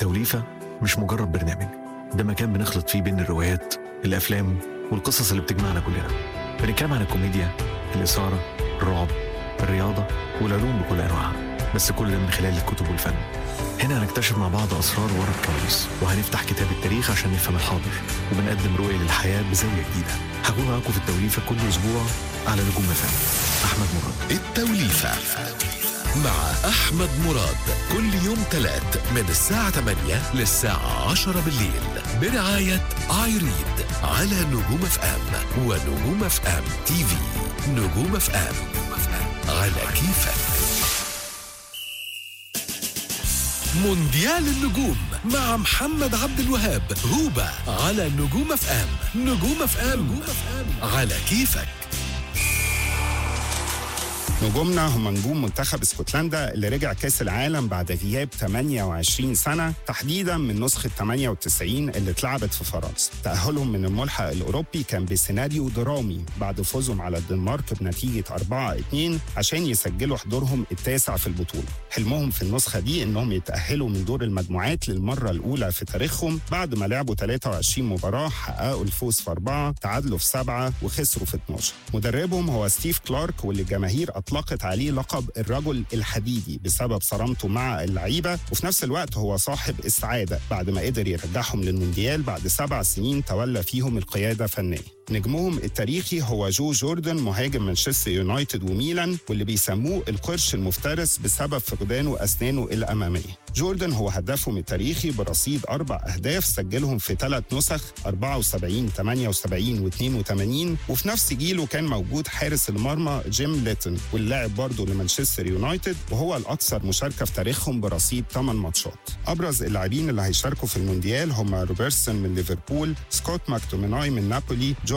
التوليفة مش مجرد برنامج ده مكان بنخلط فيه بين الروايات الأفلام والقصص اللي بتجمعنا كلنا بنتكلم عن الكوميديا الإثارة الرعب الرياضة والعلوم بكل أنواعها بس كل ده من خلال الكتب والفن هنا هنكتشف مع بعض أسرار ورا الكواليس وهنفتح كتاب التاريخ عشان نفهم الحاضر وبنقدم رؤية للحياة بزاوية جديدة هكون معاكم في التوليفة كل أسبوع على نجوم فن أحمد مراد التوليفة مع أحمد مراد كل يوم تلات من الساعة 8 للساعة 10 بالليل برعاية ايريد على نجوم اف ام ونجوم اف ام تي في نجوم اف ام على كيفك مونديال النجوم مع محمد عبد الوهاب هوبا على نجوم اف ام نجوم اف ام على كيفك نجومنا هم نجوم منتخب اسكتلندا اللي رجع كاس العالم بعد غياب 28 سنه تحديدا من نسخه 98 اللي اتلعبت في فرنسا. تاهلهم من الملحق الاوروبي كان بسيناريو درامي بعد فوزهم على الدنمارك بنتيجه 4-2 عشان يسجلوا حضورهم التاسع في البطوله. حلمهم في النسخه دي انهم يتاهلوا من دور المجموعات للمره الاولى في تاريخهم بعد ما لعبوا 23 مباراه حققوا الفوز في اربعه، تعادلوا في سبعه وخسروا في 12. مدربهم هو ستيف كلارك واللي الجماهير اطلقت عليه لقب الرجل الحديدي بسبب صرامته مع اللعيبه وفي نفس الوقت هو صاحب السعاده بعد ما قدر يرجعهم للمونديال بعد سبع سنين تولى فيهم القياده فنيا. نجمهم التاريخي هو جو جوردن مهاجم مانشستر يونايتد وميلان واللي بيسموه القرش المفترس بسبب فقدانه اسنانه الاماميه. جوردن هو هدافهم التاريخي برصيد اربع اهداف سجلهم في ثلاث نسخ 74 78 و82 وفي نفس جيله كان موجود حارس المرمى جيم ليتون واللاعب برضه لمانشستر يونايتد وهو الاكثر مشاركه في تاريخهم برصيد 8 ماتشات. ابرز اللاعبين اللي هيشاركوا في المونديال هم روبرتسون من ليفربول، سكوت ماكتوميناي من نابولي،